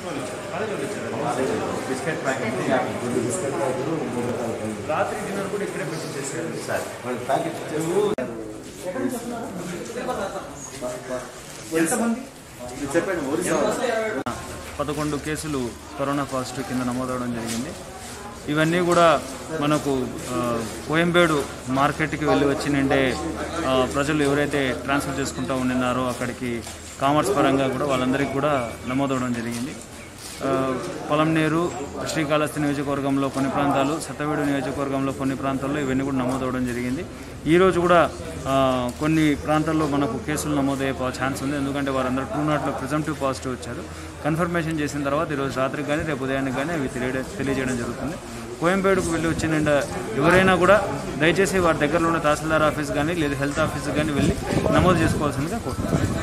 Biscuit packet యాభై రెండు biscuit ప్యాకెట్లు మూడు రకాల పళ్ళు. రాత్రి డిన్నర్ కూడా ఇక్కడే పెట్టి చేశారు సార్ వాళ్ళు ప్యాకెట్ ఇచ్చేసి ఎంతమంది ఇది చెప్పండి ఒరిజినల్ పదకొండు కేసులు కరోనా పాజిటివ్ కింద నమోదవడం జరిగింది ఇవన్నీ కూడా మనకు ఆ, కోయంబేడు మార్కెట్కి వెళ్ళి వచ్చి నిండే ఆ, ప్రజలు ఎవరైతే ట్రాన్స్ఫర్ చేసుకుంటూ ఉండినారో అక్కడికి కామర్స్ పరంగా కూడా వాళ్ళందరికీ కూడా నమోదవడం జరిగింది ఆ, పొలంనేరు శ్రీకాళహస్తి నియోజకవర్గంలో కొన్ని ప్రాంతాలు సత్తవేడు నియోజకవర్గంలో కొన్ని ప్రాంతాల్లో ఇవన్నీ కూడా నమోదవడం జరిగింది ఈరోజు కూడా ఆ, కొన్ని ప్రాంతాల్లో మనకు కేసులు నమోదయ్యే పా- ఛాన్స్ ఉంది ఎందుకంటే వారందరూ టూ నాట్లో ప్రిజంప్టివ్ పాజిటివ్ వచ్చారు కన్ఫర్మేషన్ చేసిన తర్వాత ఈరోజు రాత్రికి కానీ రేపు ఉదయానికి కానీ అవి తెలియ తెలియజేయడం జరుగుతుంది కోయంబేడుకు వెళ్ళి వచ్చిన ఎవరైనా కూడా దయచేసి వారి దగ్గరలో ఉన్న తహసీల్దార్ ఆఫీస్ కానీ లేదా హెల్త్ ఆఫీస్ కానీ వెళ్ళి నమోదు చేసుకోవాల్సిందిగా కోరుతున్నాను